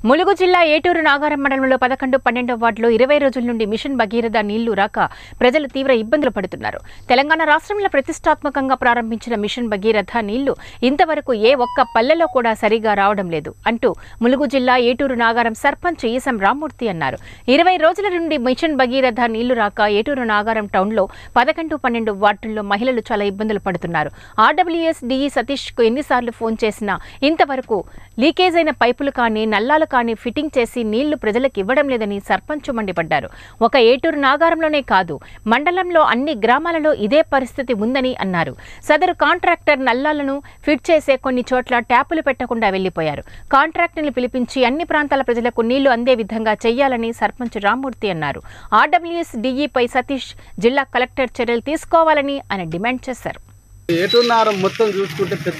ములుగు జిల్లా ఏటూరు నాగారం మండలంలో పదకొండు పన్నెండో వార్డులో ఇరవై రోజుల నుండి మిషన్ భగీరథ నీళ్లు రాక ప్రజలు తీవ్ర ఇబ్బందులు పడుతున్నారు తెలంగాణ రాష్ట్రంలో ప్రతిష్టాత్మకంగా ప్రారంభించిన మిషన్ భగీరథ నీళ్లు ఇంతవరకు ఏ ఒక్క పల్లెలో కూడా సరిగా రావడం లేదు అంటూ ములుగు జిల్లా ఏటూరు నాగారం సర్పంచ్ ఈసం రామ్మూర్తి అన్నారు ఇరవై రోజుల నుండి మిషన్ భగీరథ నీళ్లు రాక ఏటూరు నాగారం టౌన్లో పదకొండు పన్నెండు వార్డుల్లో మహిళలు చాలా ఇబ్బందులు పడుతున్నారు ఆర్డబ్ల్యూఎస్ డిఈ సతీష్ కు ఎన్నిసార్లు ఫోన్ చేసినా ఇంతవరకు లీకేజ్ అయిన పైపులు కానీ నల్లాలు కానీ ఫిట్టింగ్ చేసి నీళ్లు ప్రజలకు ఇవ్వడం లేదని సర్పంచ్ మండిపడ్డారు ఒక ఏటూరు నాగారంలోనే కాదు మండలంలో అన్ని గ్రామాలలో ఇదే పరిస్థితి ఉందని అన్నారు సదరు కాంట్రాక్టర్ నల్లాలను ఫిట్ చేసే కొన్ని చోట్ల ట్యాపులు పెట్టకుండా వెళ్లిపోయారు కాంట్రాక్టర్ని పిలిపించి అన్ని ప్రాంతాల ప్రజలకు నీళ్లు అందే విధంగా చేయాలని సర్పంచ్ రామ్మూర్తి అన్నారు ఆర్డబ్ల్యూఎస్ డిఈపై సతీష్ జిల్లా కలెక్టర్ చర్యలు తీసుకోవాలని ఆయన డిమాండ్ చేశారు ఏటున్నారం మొత్తం చూసుకుంటే పెద్ద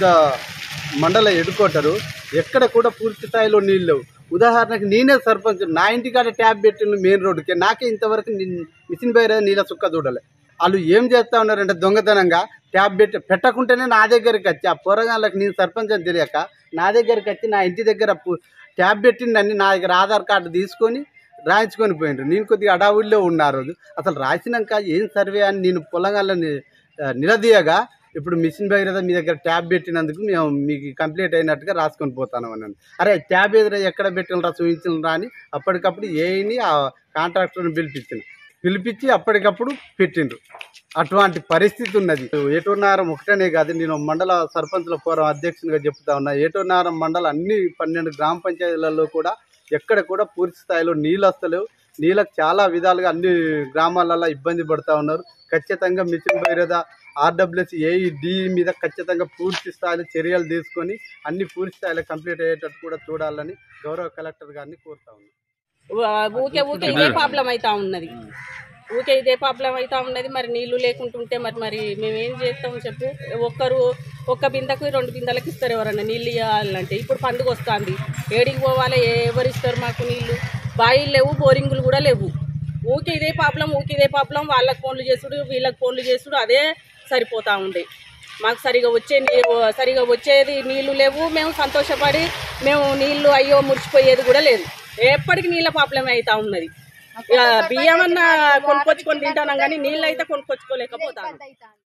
మండల ఎడుకోటరు ఎక్కడ కూడా పూర్తి స్థాయిలో నీళ్ళు లేవు ఉదాహరణకి నేనే సర్పంచ్ నా ఇంటికాడ ట్యాబ్ పెట్టిన మెయిన్ రోడ్డుకి నాకే ఇంతవరకు ని- మిషన్ బైర నీళ్ళ సుక్క చూడలే వాళ్ళు ఏం చేస్తా ఉన్నారంటే దొంగతనంగా ట్యాబ్ పెట్టి పెట్టకుంటేనే నా దగ్గరికి వచ్చి ఆ పోరగాళ్ళకి నేను సర్పంచ్ అని తెలియక నా దగ్గరికి వచ్చి నా ఇంటి దగ్గర పు- ట్యాబ్ పెట్టిందని నా దగ్గర ఆధార్ కార్డు తీసుకొని రాయించుకొని పోయిండ్రు నేను కొద్దిగా అడావుల్లో ఉన్నా ఆ రోజు అసలు రాసినాక ఏం సర్వే అని నేను పొలంగాళ్ళని ఆ, నిలదీయగా ఇప్పుడు మిషన్ భగీరథ మీ దగ్గర ట్యాబ్ పెట్టినందుకు మేము మీకు కంప్లీట్ అయినట్టుగా రాసుకొని పోతాను అన్నాను అరే ట్యాబ్ ఎదురు ఎక్కడ పెట్టినరా చూపించిన అని అప్పటికప్పుడు ఏని ఆ కాంట్రాక్టర్ని పిలిపించిన పిలిపించి అప్పటికప్పుడు పెట్టిండ్రు అటువంటి పరిస్థితి ఉన్నది ఏటూర్నారం ఒకటనే కాదు నేను మండల సర్పంచుల ఫోరం అధ్యక్షునిగా చెప్తా ఉన్నా ఏటూర్నారం మండలం అన్ని పన్నెండు గ్రామ పంచాయతీలలో కూడా ఎక్కడ కూడా పూర్తి స్థాయిలో నీళ్ళు వస్తలేవు నీళ్ళకు చాలా విధాలుగా అన్ని గ్రామాలలో ఇబ్బంది పడుతూ ఉన్నారు ఖచ్చితంగా మిషన్ భగీరథ ఆర్డబ్ల్యూఎస్ ఏఈడి మీద ఖచ్చితంగా పూర్తి స్థాయిలో చర్యలు తీసుకొని అన్ని పూర్తి స్థాయిలో కంప్లీట్ అయ్యేటట్టు కూడా చూడాలని గౌరవ కలెక్టర్ గారిని కోరుతా ఉన్నాను ఊ- ఊకే ఊకే ఇదే ప్రాబ్లం అవుతా ఉన్నది ఊకే ఇదే ప్రాబ్లం అవుతా ఉన్నది మరి నీళ్లు లేకుంటుంటే మరి మరి మేము ఏం చేస్తాం చెప్పు ఒక్కరు ఒక్క బిందకు రెండు బిందెలకు ఇస్తారు ఎవరన్నా నీళ్ళు ఇవ్వాలంటే ఇప్పుడు పండుగ వస్తుంది ఏడికి పోవాలి ఎవరు ఇస్తారు మాకు నీళ్లు బాయిలు లేవు బోరింగులు కూడా లేవు ఊకే ఇదే ప్రాబ్లం ఊకే ఇదే ప్రాబ్లం వాళ్ళకి ఫోన్లు చేసుడు వీళ్ళకి ఫోన్లు చేసుడు అదే సరిపోతా ఉండే మాకు సరిగా వచ్చే నీ- సరిగా వచ్చేది నీళ్లు లేవు మేము సంతోషపడి మేము నీళ్లు అయ్యో మురిచిపోయేది కూడా లేదు ఎప్పటికి నీళ్ళ ప్రాబ్లం అవుతా ఉన్నది ఇక బియ్యం అన్నా కొనుక్కొచ్చుకొని తింటాం కానీ నీళ్ళు అయితే కొనుక్కొచ్చుకోలేకపోతాను